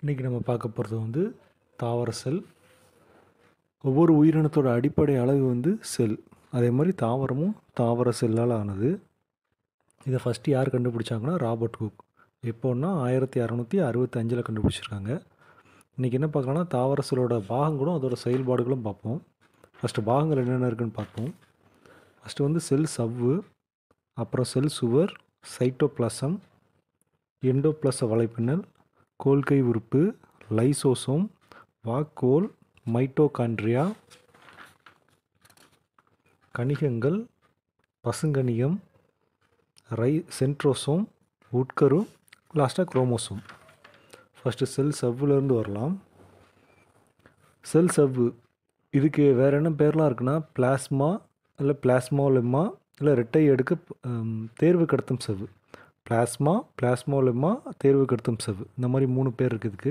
இன்றைக்கி நம்ம பார்க்க போகிறது வந்து தாவர செல் ஒவ்வொரு உயிரினத்தோட அடிப்படை அழகு வந்து செல் அதே மாதிரி தாவரமும் தாவர செல்லால் ஆனது இதை ஃபஸ்ட்டு யார் கண்டுபிடிச்சாங்கன்னா ராபர்ட் குக் எப்போன்னா ஆயிரத்தி அறநூற்றி அறுபத்தஞ்சில் கண்டுபிடிச்சிருக்காங்க இன்றைக்கி என்ன பார்க்கலாம்னா தாவர செல்லோட பாகங்களும் அதோட செயல்பாடுகளும் பார்ப்போம் ஃபஸ்ட்டு பாகங்கள் என்னென்ன இருக்குன்னு பார்ப்போம் ஃபஸ்ட்டு வந்து செல் சவ்வு அப்புறம் செல் சுவர் சைட்டோபிளாசம் எண்டோபிளஸ வலைப்பின்னல் கோல்கை உறுப்பு லைசோசோம் வாக்கோல் மைட்டோகாண்ட்ரியா கணிகங்கள் பசுங்கணிகம் ரை சென்ட்ரோசோம் உட்கரு லாஸ்ட்டாக குரோமோசோம் ஃபஸ்ட்டு செல் சவ்வுலேருந்து வரலாம் செல் சவ்வு இதுக்கு வேறு என்ன பேர்லாம் இருக்குன்னா பிளாஸ்மா இல்லை பிளாஸ்மோலெம்மா இல்லை ரெட்டை அடுக்கு ஹம், தேர்வு கடத்தும் செவ்வு பிளாஸ்மா பிளாஸ்மோலெம்மா தேர்வு கடத்தும் செவ்வு இந்த மாதிரி மூணு பேர் இருக்குது இதுக்கு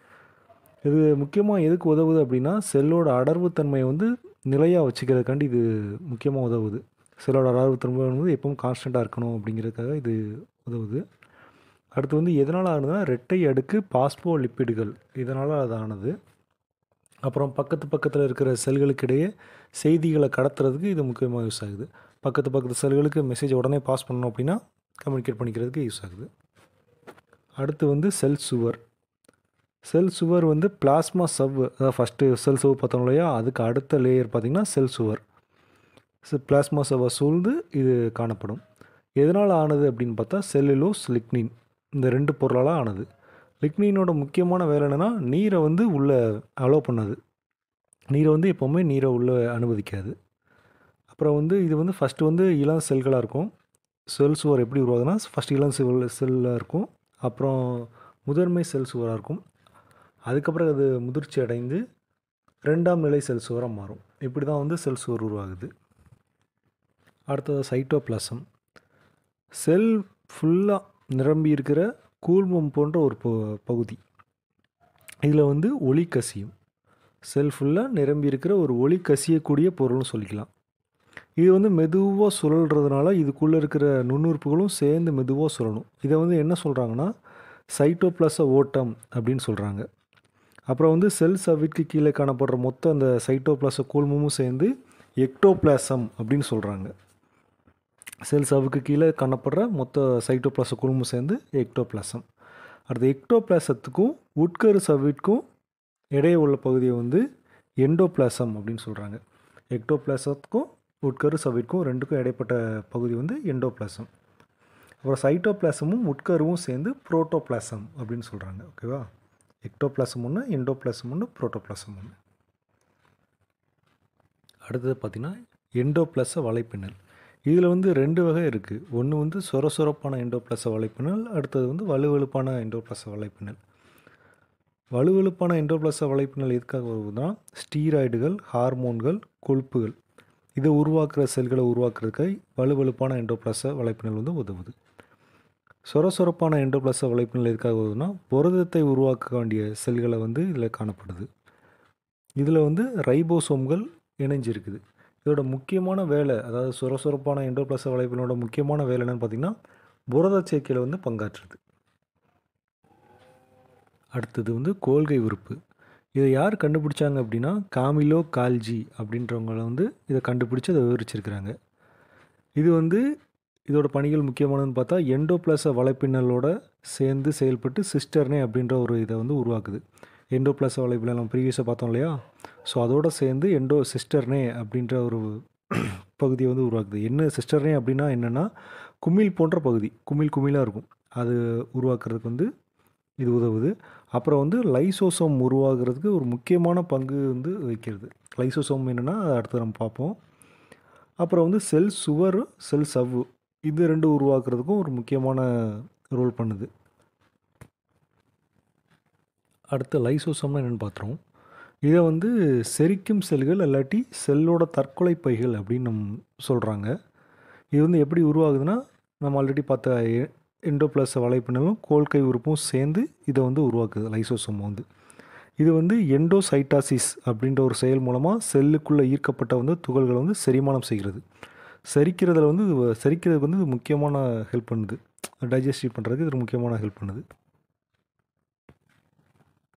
இது முக்கியமாக எதுக்கு உதவுது அப்படின்னா செல்லோட அடர்வுத்தன்மையை வந்து நிலையாக வச்சுக்கிறதுக்காண்டி இது முக்கியமாக உதவுது செல்லோட அடர்வுத்தன்மை வந்து எப்பவும் கான்ஸ்டண்ட்டாக இருக்கணும் அப்படிங்கிறதுக்காக இது உதவுது அடுத்து வந்து எதனால் ஆனதுன்னா ரெட்டை அடுக்கு பாஸ்போ லிப்பிடுகள் இதனால் அது ஆனது அப்புறம் பக்கத்து பக்கத்தில் இருக்கிற செல்களுக்கிடையே செய்திகளை கடத்துறதுக்கு இது முக்கியமாக யூஸ் ஆகுது பக்கத்து பக்கத்து செல்களுக்கு மெசேஜ் உடனே பாஸ் பண்ணணும் அப்படின்னா கம்யூனிகேட் பண்ணிக்கிறதுக்கு யூஸ் ஆகுது அடுத்து வந்து செல் சுவர் செல் சுவர் வந்து பிளாஸ்மா சவ் அதாவது ஃபஸ்ட்டு செல் சுவர் பார்த்தோம் இல்லையா அதுக்கு அடுத்த லேயர் பார்த்திங்கன்னா செல் சுவர் பிளாஸ்மா சவ்வை சூழ்ந்து இது காணப்படும் எதனால் ஆனது அப்படின்னு பார்த்தா செல்லுலோஸ் லிக்னின் இந்த ரெண்டு பொருளால் ஆனது லிக்னினோட முக்கியமான வேலை என்னென்னா நீரை வந்து உள்ளே அலோவ் பண்ணாது நீரை வந்து எப்போவுமே நீரை உள்ளே அனுமதிக்காது அப்புறம் வந்து இது வந்து ஃபஸ்ட்டு வந்து இளம் செல்களாக இருக்கும் செல் சுவர் எப்படி உருவாகுதுன்னா ஃபஸ்ட் இளம் செல் செல்லாக இருக்கும் அப்புறம் முதன்மை செல் சுவராக இருக்கும் அதுக்கப்புறம் அது முதிர்ச்சி அடைந்து ரெண்டாம் நிலை செல் சுவராக மாறும் இப்படி தான் வந்து செல் சுவர் உருவாகுது அடுத்தது சைட்டோபிளாசம் செல் ஃபுல்லாக நிரம்பி இருக்கிற கூழ்மம் போன்ற ஒரு ப- பகுதி இதில் வந்து ஒளி கசியும் செல் ஃபுல்லாக நிரம்பி இருக்கிற ஒரு ஒளி கசியக்கூடிய பொருள்னு சொல்லிக்கலாம் இது வந்து மெதுவாக சுழல்றதுனால இதுக்குள்ளே இருக்கிற நுண்ணுறுப்புகளும் சேர்ந்து மெதுவாக சுழலும் இதை வந்து என்ன சொல்கிறாங்கன்னா சைட்டோபிளாச ஓட்டம் அப்படின்னு சொல்கிறாங்க அப்புறம் வந்து செல் சவ்விற்கு கீழே காணப்படுற மொத்த அந்த சைட்டோபிளாச கூழ்மமும் சேர்ந்து எக்டோபிளாசம் அப்படின்னு சொல்கிறாங்க செல் சவ்வுக்கு கீழே காணப்படுற மொத்த சைட்டோபிளாச குழுமும் சேர்ந்து எக்டோபிளாசம் அடுத்து எக்டோபிளாசத்துக்கும் உட்கரு சவ்விற்கும் இடையே உள்ள பகுதியை வந்து எண்டோபிளாசம் அப்படின்னு சொல்கிறாங்க எக்டோபிளாசத்துக்கும் உட்கரு சவ்விற்கும் ரெண்டுக்கும் இடைப்பட்ட பகுதி வந்து எண்டோபிளாசம் அப்புறம் சைட்டோபிளாசமும் உட்கருவும் சேர்ந்து புரோட்டோபிளாசம் அப்படின்னு சொல்கிறாங்க ஓகேவா எக்டோபிளாசம் ஒன்று எண்டோபிளாசம் ஒன்று புரோட்டோபிளாசம் ஒன்று அடுத்தது பார்த்திங்கன்னா எண்டோபிளஸ வலைப்பின்னல் இதில் வந்து ரெண்டு வகை இருக்குது ஒன்று வந்து சொர சொரப்பான எண்டோபிளஸ வலைப்பின்னல் அடுத்தது வந்து வலுவழுப்பான எண்டோபிளஸ வலைப்பின்னல் வலுவழுப்பான எண்டோபிளஸ வலைப்பின்னல் எதுக்காக வருதுன்னா ஸ்டீராய்டுகள் ஹார்மோன்கள் கொழுப்புகள் இதை உருவாக்குற செல்களை உருவாக்குறதுக்கு வலுவழுப்பான எண்டோபிளஸ வலைப்பின்னல் வந்து உதவுது சொர சொரப்பான எண்டோபிளஸ வலைப்பின்னல் எதுக்காக வருதுன்னா புரதத்தை உருவாக்க வேண்டிய செல்களை வந்து இதில் காணப்படுது இதில் வந்து ரைபோசோம்கள் இணைஞ்சிருக்குது இதோட முக்கியமான வேலை அதாவது சுரசுரப்பான எண்டோபிளஸ வலைப்பினோட முக்கியமான வேலை என்னன்னு பார்த்தீங்கன்னா புரத சேர்க்கையில் வந்து பங்காற்றுது அடுத்தது வந்து கோல்கை உறுப்பு இதை யார் கண்டுபிடிச்சாங்க அப்படின்னா காமிலோ கால்ஜி அப்படின்றவங்கள வந்து இதை கண்டுபிடிச்சி அதை விவரிச்சிருக்கிறாங்க இது வந்து இதோட பணிகள் முக்கியமானதுன்னு பார்த்தா எண்டோபிளஸ வலைப்பின்னலோட சேர்ந்து செயல்பட்டு சிஸ்டர்னே அப்படின்ற ஒரு இதை வந்து உருவாக்குது எண்டோபிளஸ வலைப்பின்னல் நம்ம ப்ரீவியஸாக பார்த்தோம் இல்லையா ஸோ அதோட சேர்ந்து எண்டோ சிஸ்டர்னே அப்படின்ற ஒரு பகுதியை வந்து உருவாக்குது என்ன சிஸ்டர்னே அப்படின்னா என்னென்னா குமிழ் போன்ற பகுதி குமிழ் குமிழாக இருக்கும் அது உருவாக்குறதுக்கு வந்து இது உதவுது அப்புறம் வந்து லைசோசோம் உருவாகிறதுக்கு ஒரு முக்கியமான பங்கு வந்து வகிக்கிறது லைசோசோம் என்னென்னா அதை அடுத்து நம்ம பார்ப்போம் அப்புறம் வந்து செல் சுவர் செல் சவ்வு இது ரெண்டு உருவாக்குறதுக்கும் ஒரு முக்கியமான ரோல் பண்ணுது அடுத்து லைசோசோம்னா என்னென்னு பார்த்துருவோம் இதை வந்து செரிக்கும் செல்கள் இல்லாட்டி செல்லோட தற்கொலை பைகள் அப்படின்னு நம் சொல்கிறாங்க இது வந்து எப்படி உருவாகுதுன்னா நம்ம ஆல்ரெடி பார்த்த எ- எண்டோபிளஸ் வலைப்பின்னலும் கோல்கை உறுப்பும் சேர்ந்து இதை வந்து உருவாக்குது லைசோசோம் வந்து இது வந்து எண்டோசைட்டாசிஸ் அப்படின்ற ஒரு செயல் மூலமாக செல்லுக்குள்ளே ஈர்க்கப்பட்ட வந்து துகள்களை வந்து செரிமானம் செய்கிறது செரிக்கிறதுல வந்து இது வ- செரிக்கிறதுக்கு வந்து இது முக்கியமான ஹெல்ப் பண்ணுது டைஜஸ்டிவ் பண்ணுறதுக்கு இது முக்கியமான ஹெல்ப் பண்ணுது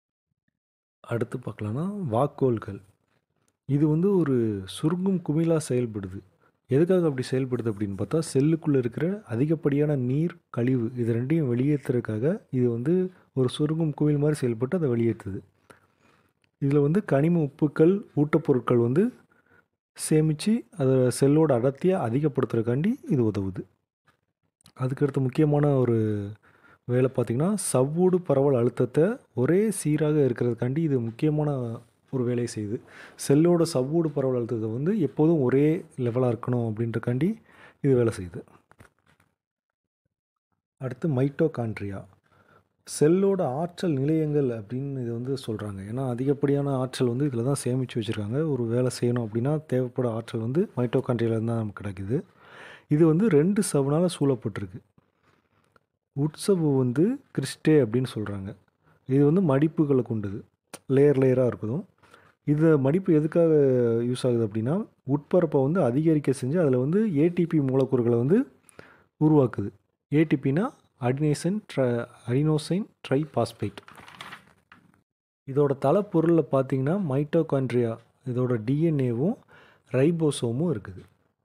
அடுத்து பார்க்கலான்னா வாக்கோல்கள் இது வந்து ஒரு சுருங்கும் குமிழாக செயல்படுது எதுக்காக அப்படி செயல்படுது அப்படின்னு பார்த்தா செல்லுக்குள்ளே இருக்கிற அதிகப்படியான நீர் கழிவு இது ரெண்டையும் வெளியேற்றுறதுக்காக இது வந்து ஒரு சுருங்கும் குமிழ் மாதிரி செயல்பட்டு அதை வெளியேற்றுது இதில் வந்து கனிம உப்புக்கள் ஊட்டப்பொருட்கள் வந்து சேமித்து அதை செல்லோட அடர்த்தியை அதிகப்படுத்துறதுக்காண்டி இது உதவுது அதுக்கடுத்து முக்கியமான ஒரு வேலை பார்த்திங்கன்னா சவ்வூடு பரவல் அழுத்தத்தை ஒரே சீராக இருக்கிறதுக்காண்டி இது முக்கியமான ஒரு வேலையை செய்யுது செல்லோட சவ்வூடு பரவல் அழுத்தத்தை வந்து எப்போதும் ஒரே லெவலாக இருக்கணும் அப்படின்றக்காண்டி இது வேலை செய்யுது அடுத்து மைட்டோகாண்ட்ரியா செல்லோட ஆற்றல் நிலையங்கள் அப்படின்னு இது வந்து சொல்கிறாங்க ஏன்னா அதிகப்படியான ஆற்றல் வந்து இதில் தான் சேமித்து வச்சுருக்காங்க ஒரு வேலை செய்யணும் அப்படின்னா தேவைப்பட ஆற்றல் வந்து மைட்டோகாண்ட்ரியாவில் தான் நமக்கு கிடைக்குது இது வந்து ரெண்டு சவுனால் சூழப்பட்டிருக்கு உட்சவு வந்து கிறிஸ்டே அப்படின்னு சொல்கிறாங்க இது வந்து மடிப்புகளை கொண்டது லேயர் லேயராக இருக்குதும் இது மடிப்பு எதுக்காக யூஸ் ஆகுது அப்படின்னா உட்பரப்பை வந்து அதிகரிக்க செஞ்சு அதில் வந்து ஏடிபி மூலக்கூறுகளை வந்து உருவாக்குது ஏடிபினா அடினேசன் ட்ர அடினோசைன் ட்ரை பாஸ்பேட் இதோட தலைப்பொருளில் பார்த்தீங்கன்னா மைட்டோகாண்ட்ரியா இதோட டிஎன்ஏவும் ரைபோசோமும் இருக்குது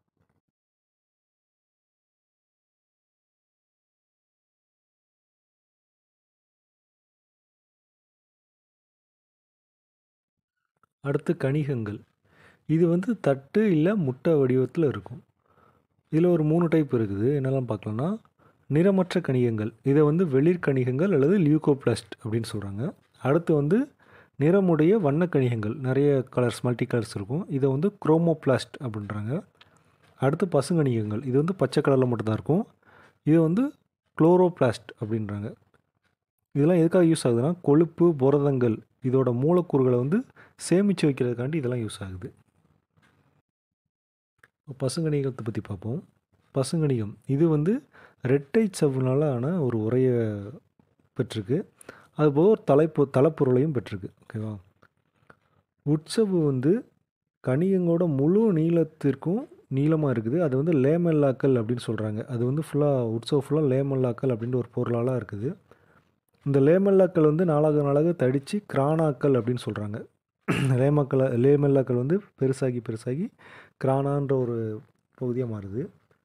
அடுத்து கணிகங்கள் இது வந்து தட்டு இல்லை முட்டை வடிவத்தில் இருக்கும் இதில் ஒரு மூணு டைப் இருக்குது என்னெல்லாம் பார்க்கலாம்னா நிறமற்ற கணிகங்கள் இதை வந்து வெளிர் கணிகங்கள் அல்லது லியூகோபிளாஸ்ட் அப்படின்னு சொல்கிறாங்க அடுத்து வந்து நிறமுடைய வண்ண கணிகங்கள் நிறைய கலர்ஸ் மல்டி கலர்ஸ் இருக்கும் இதை வந்து குரோமோபிளாஸ்ட் அப்படின்றாங்க அடுத்து பசுங்கணிகங்கள் இது வந்து பச்சை கலரில் மட்டும்தான் இருக்கும் இது வந்து குளோரோபிளாஸ்ட் அப்படின்றாங்க இதெல்லாம் எதுக்காக யூஸ் ஆகுதுன்னா கொழுப்பு புரதங்கள் இதோட மூலக்கூறுகளை வந்து சேமித்து வைக்கிறதுக்காண்டி இதெல்லாம் யூஸ் ஆகுது பசுங்கணிகத்தை பற்றி பார்ப்போம் பசுங்கணிகம் இது வந்து ரெட்டை சவ்வுனால ஆன ஒரு உரையை பெற்றிருக்கு அதுபோக ஒரு தலைப்பு தலைப்பொருளையும் பெற்றிருக்கு ஓகேவா உட்சவு வந்து கணிகங்களோட முழு நீளத்திற்கும் நீளமாக இருக்குது அது வந்து லேமெல்லாக்கள் அப்படின்னு சொல்கிறாங்க அது வந்து ஃபுல்லாக உட்சவ் ஃபுல்லாக லேமெல்லாக்கள் அப்படின்ற ஒரு பொருளாலாம் இருக்குது இந்த லேமெல்லாக்கள் வந்து நாளாக நாளாக தடித்து கிரானாக்கள் அப்படின்னு சொல்கிறாங்க லேமக்களை லேமெல்லாக்கள் வந்து பெருசாகி பெருசாகி கிரானான்ற ஒரு பகுதியாக மாறுது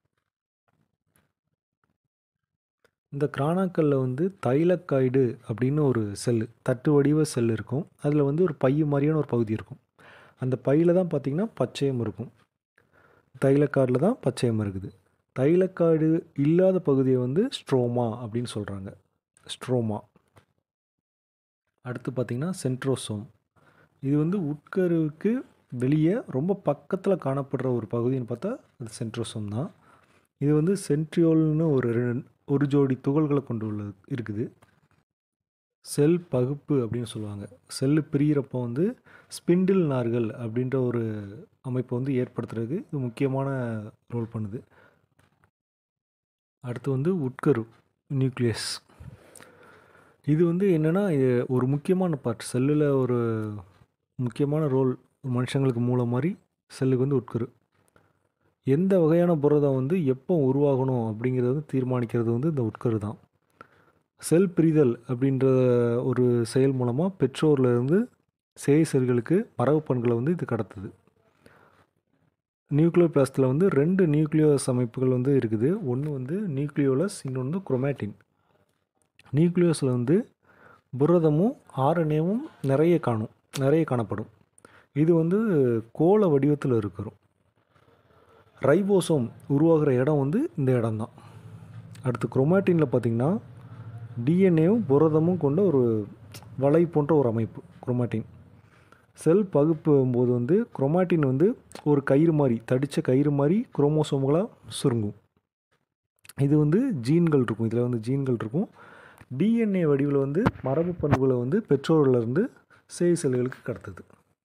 இந்த கிரானாக்களில் வந்து தைலக்காய்டு அப்படின்னு ஒரு செல்லு தட்டு வடிவ செல் இருக்கும் அதில் வந்து ஒரு பைய மாதிரியான ஒரு பகுதி இருக்கும் அந்த பையில் தான் பார்த்திங்கன்னா பச்சையம் இருக்கும் தைலக்காடில் தான் பச்சையம் இருக்குது தைலக்காடு இல்லாத பகுதியை வந்து ஸ்ட்ரோமா அப்படின்னு சொல்கிறாங்க ஸ்ட்ரோமா அடுத்து பார்த்திங்கன்னா சென்ட்ரோசோம் இது வந்து உட்கருவுக்கு வெளியே ரொம்ப பக்கத்தில் காணப்படுற ஒரு பகுதின்னு பார்த்தா அது சென்ட்ரோசோம் தான் இது வந்து சென்ட்ரியோல்னு ஒரு ரெ- ஒரு ஜோடி துகள்களை கொண்டு உள்ளது இருக்குது செல் பகுப்பு அப்படின்னு சொல்லுவாங்க செல்லு பிரியிறப்போ வந்து ஸ்பிண்டில் நார்கள் அப்படின்ற ஒரு அமைப்பை வந்து ஏற்படுத்துறதுக்கு இது முக்கியமான ரோல் பண்ணுது அடுத்து வந்து உட்கரு நியூக்ளியஸ் இது வந்து என்னென்னா இது ஒரு முக்கியமான பார்ட் செல்லில் ஒரு முக்கியமான ரோல் மனுஷங்களுக்கு மூலம் மாதிரி செல்லுக்கு வந்து உட்கரு எந்த வகையான புரதம் வந்து எப்போ உருவாகணும் அப்படிங்கிறத வந்து தீர்மானிக்கிறது வந்து இந்த உட்கரு தான் செல் பிரிதல் அப்படின்ற ஒரு செயல் மூலமாக பெற்றோர்ல இருந்து சேய் செல்களுக்கு மரபு பண்களை வந்து இது கடத்துது நியூக்ளியோ பிளாஸ்டில் வந்து ரெண்டு நியூக்ளியோஸ் அமைப்புகள் வந்து இருக்குது ஒன்று வந்து நியூக்ளியோலஸ் இன்னொன்று வந்து குரோமேட்டின் நியூக்ளியோஸில் வந்து புரதமும் ஆர்என்ஏவும் நிறைய காணும் நிறைய காணப்படும் இது வந்து கோள வடிவத்தில் இருக்கிறோம் ரைபோசோம் உருவாகிற இடம் வந்து இந்த இடம்தான் அடுத்து குரோமேட்டினில் பார்த்திங்கன்னா டிஎன்ஏவும் புரதமும் கொண்ட ஒரு வலை போன்ற ஒரு அமைப்பு குரோமாட்டின் செல் பகுப்பும் போது வந்து குரோமாட்டின் வந்து ஒரு கயிறு மாதிரி தடித்த கயிறு மாதிரி குரோமோசோம்களாக சுருங்கும் இது வந்து ஜீன்கள் இருக்கும் இதில் வந்து ஜீன்கள் இருக்கும் டிஎன்ஏ வடிவில் வந்து மரபு பண்புகளை வந்து பெற்றோர்களிருந்து சேய் செல்களுக்கு கடத்துது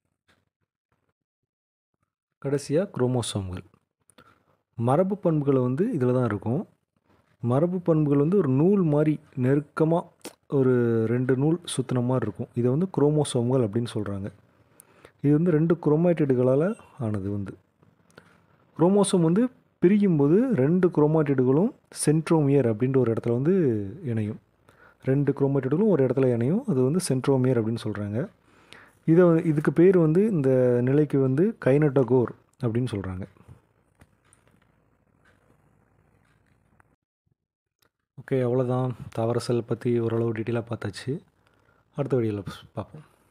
கடைசியாக குரோமோசோம்கள் மரபு பண்புகளை வந்து இதில் தான் இருக்கும் மரபு பண்புகள் வந்து ஒரு நூல் மாதிரி நெருக்கமாக ஒரு ரெண்டு நூல் சுற்றின மாதிரி இருக்கும் இதை வந்து குரோமோசோம்கள் அப்படின்னு சொல்கிறாங்க இது வந்து ரெண்டு குரோமேட்டிடுகளால் ஆனது வந்து குரோமோசோம் வந்து பிரிக்கும்போது ரெண்டு குரோமாட்டிடுகளும் சென்ட்ரோமியர் அப்படின்ற ஒரு இடத்துல வந்து இணையும் ரெண்டு குரோமாட்டிடுகளும் ஒரு இடத்துல இணையும் அது வந்து சென்ட்ரோமியர் அப்படின்னு சொல்கிறாங்க இதை இதுக்கு பேர் வந்து இந்த நிலைக்கு வந்து கைனட்டகோர் அப்படின்னு சொல்கிறாங்க ஓகே அவ்வளோதான் தாவர செல் பற்றி ஓரளவு டீட்டெயிலாக பார்த்தாச்சு அடுத்த வீடியோவில் பார்ப்போம்